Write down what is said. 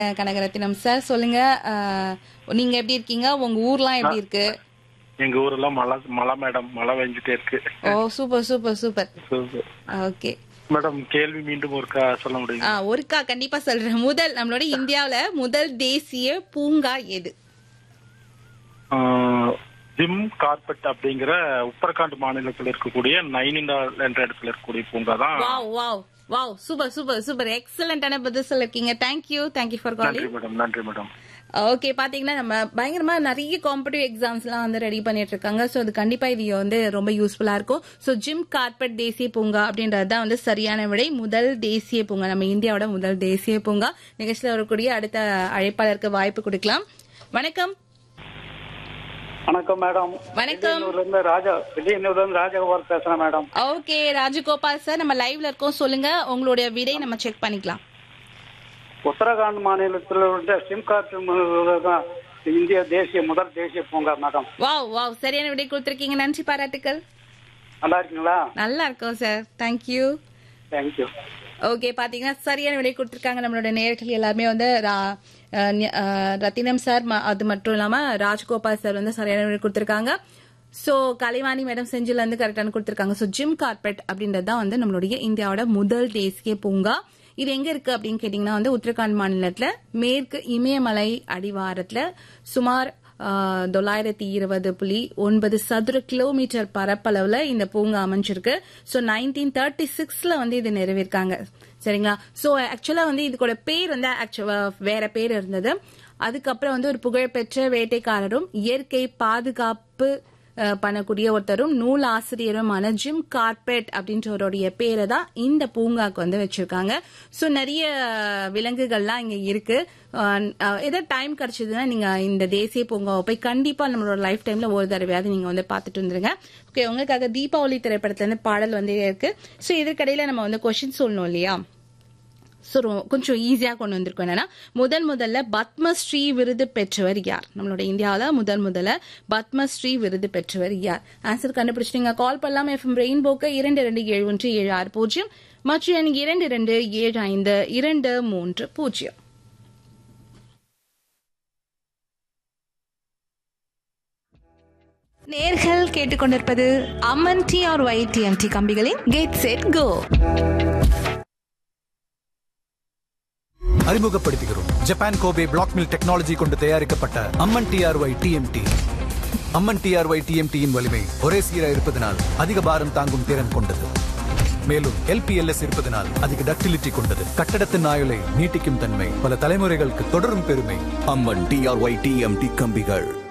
அஹ் Kanagaratnam sir சொல்லுங்க அஹ், நீங்க எப்படி இருக்கீங்க உங்க ஊர்லாம் எப்படி இருக்கு எங்க ஊரெல்லாம் மழை மழை மேடம் மழை பெஞ்சிட்டே இருக்கு ஓ super super super super. Okay madam கேள்வி மீண்டும் ஒருக்கா சொல்ல முடியும் ஆ ஒருக்கா கண்டிப்பா சொல்றேன் முதல் நம்மளோட இந்தியாவுல முதல் தேசிய பூங்கா எது ஜிம் கார்பெட் அப்படிங்கிற உத்தரகாண்ட் மாநிலத்தில் இருக்கக்கூடிய நைனிடால் என்ற இடத்துல இருக்கக்கூடிய பூங்கா தான் wow wow wow super super super எக்ஸலண்டான பதில் சொல்லிருக்கீங்க தேங்க்யூ தேங்க்யூ ஃபார் நன்றி காலிங் மேடம் நன்றி மேடம் ஓகே பாத்தீங்கன்னா நம்ம பயங்கரமா நிறைய காம்படிட்டிவ் எக்ஸாம்ஸ்லாம் வந்து ரெடி பண்ணிட்டு இருக்காங்க ஸோ அது கண்டிப்பா இது வந்து ரொம்ப யூஸ்ஃபுல்லா இருக்கும் ஸோ ஜிம் கார்பெட் தேசிய பூங்கா அப்படின்றது தான் வந்து சரியான விடை முதல் தேசிய பூங்கா நம்ம இந்தியாவோட முதல் தேசிய பூங்கா நிகழ்ச்சியில் வரக்கூடிய அடுத்த அழைப்பாளருக்கு வாய்ப்பு கொடுக்கலாம் வணக்கம் வணக்கம் மேடம் வணக்கம் விஜயனூர்ல இருந்து ராஜா விஜயனூர்ல இருந்து ராஜகோபால் பேசுறேன் மேடம் ஓகே ராஜகோபால் சார் நம்ம லைவ்ல இருக்கோம் சொல்லுங்க உங்களுடைய விடை நம்ம செக் பண்ணிக்கலாம் உத்தரகாண்ட் மாநிலத்தில் உள்ள சிம்காட் தான் இந்திய தேசிய முதல் தேசிய பூங்கா மேடம் வாவ் வாவ் சரியான விடை கொடுத்துருக்கீங்க நன்றி பாராட்டுக்கள் நல்லா இருக்கீங்களா நல்லா இருக்கோம் சார் தேங்க்யூ தேங்க்யூ ஓகே பாத்தீங்கன்னா சரியான விடை கொடுத்துருக்காங்க நம்மளோட நேயர்கள் எல்லாருமே வந்து ரா- அஹ் நி- அஹ் ரத்தினம் சார் ம- அது மட்டும் இல்லாம ராஜ்கோபால் சார் வந்து சரியான விடை கொடுத்துருக்காங்க சோ கலைவாணி மேடம் செஞ்சில இருந்து கரெக்டான கொடுத்துருக்காங்க சோ ஜிம் கார்பெட் அப்படின்றது தான் வந்து நம்மளுடைய இந்தியாவோட முதல் தேசிய பூங்கா இது எங்க இருக்கு அப்படின்னு கேட்டீங்கன்னா வந்து உத்தரகாண்ட் மாநிலத்துல மேற்கு இமயமலை அடிவாரத்துல சுமார் ஆஹ், தொள்ளாயிரத்தி இருபது புள்ளி ஒன்பது சதுர கிலோமீட்டர் பரப்பளவுல இந்த பூங்கா அமைஞ்சிருக்கு ஸோ நைன்டீன் தேர்ட்டி சிக்ஸ்ல வந்து இது நிறைவேற்காங்க சரிங்களா ஸோ ஆக்சுவலா வந்து இதுக்கோட பேர் வந்து ஆக்சுவலா வேற பேர் இருந்தது அதுக்கப்புறம் வந்து ஒரு புகழ்பெற்ற வேட்டைக்காரரும் இயற்கை பாதுகாப்பு அஹ், பண்ணக்கூடிய ஒருத்தரும் நூல் ஆசிரியருமான ஜிம் கார்பெட் அப்படின்றவருடைய பேரை தான் இந்த பூங்காக்கு வந்து வச்சிருக்காங்க ஸோ நிறைய விலங்குகள்லாம் இங்க இருக்கு அஹ், அஹ், ஏதோ டைம் கிடைச்சதுன்னா நீங்க இந்த தேசிய பூங்காவை போய் கண்டிப்பா நம்மளோட லைஃப் டைம்ல ஒரு தடவையாவது நீங்க வந்து பார்த்துட்டு வந்துருங்க ஓகே உங்களுக்காக தீபாவளி திரைப்படத்துல இருந்து பாடல் வந்து இருக்கு ஸோ இதற்கிடையில நம்ம வந்து கொஸ்டின் சொல்லணும் இல்லையா ஸோ கொஞ்சம் ஈஸியாக கொண்டு வந்திருக்கோம் என்னன்னா முதல் முதல்ல பத்மஸ்ரீ விருது பெற்றவர் யார் நம்மளோட இந்தியாவில் முதல் முதல்ல பத்மஸ்ரீ விருது பெற்றவர் யார் ஆன்சர் கண்டுபிடிச்சிட்டீங்க கால் பண்ணலாம் எஃப்எம் ரெயின்போக்கு இரண்டு இரண்டு ஏழு ஒன்று ஏழு ஆறு பூஜ்ஜியம் மற்றும் எண் இரண்டு இரண்டு ஏழு ஐந்து இரண்டு மூன்று பூஜ்ஜியம் நேர்கள் கேட்டுக்கொண்டிருப்பது Amman T R Y TMT கம்பிகளின் கேட் செட் கோ அறிமுகப்படுத்துகிறோம் Japan Kobe block mill technology கொண்டு தயாரிக்கப்பட்ட Amman TRY TMT Amman TRY டிஎம்டியின் வலிமை ஒரே சீராக இருப்பதனால் அதிக பாரம் தாங்கும் திறன் கொண்டது மேலும் எல்பிஎல்எஸ் இருப்பதனால் அதிக டக்டிலிட்டி கொண்டது கட்டடத்தின் ஆயுளை நீட்டிக்கும் தன்மை பல தலைமுறைகளுக்கு தொடரும் பெருமை அம்மன் டிஆர்ஒய் டிஎம்டி கம்பிகள்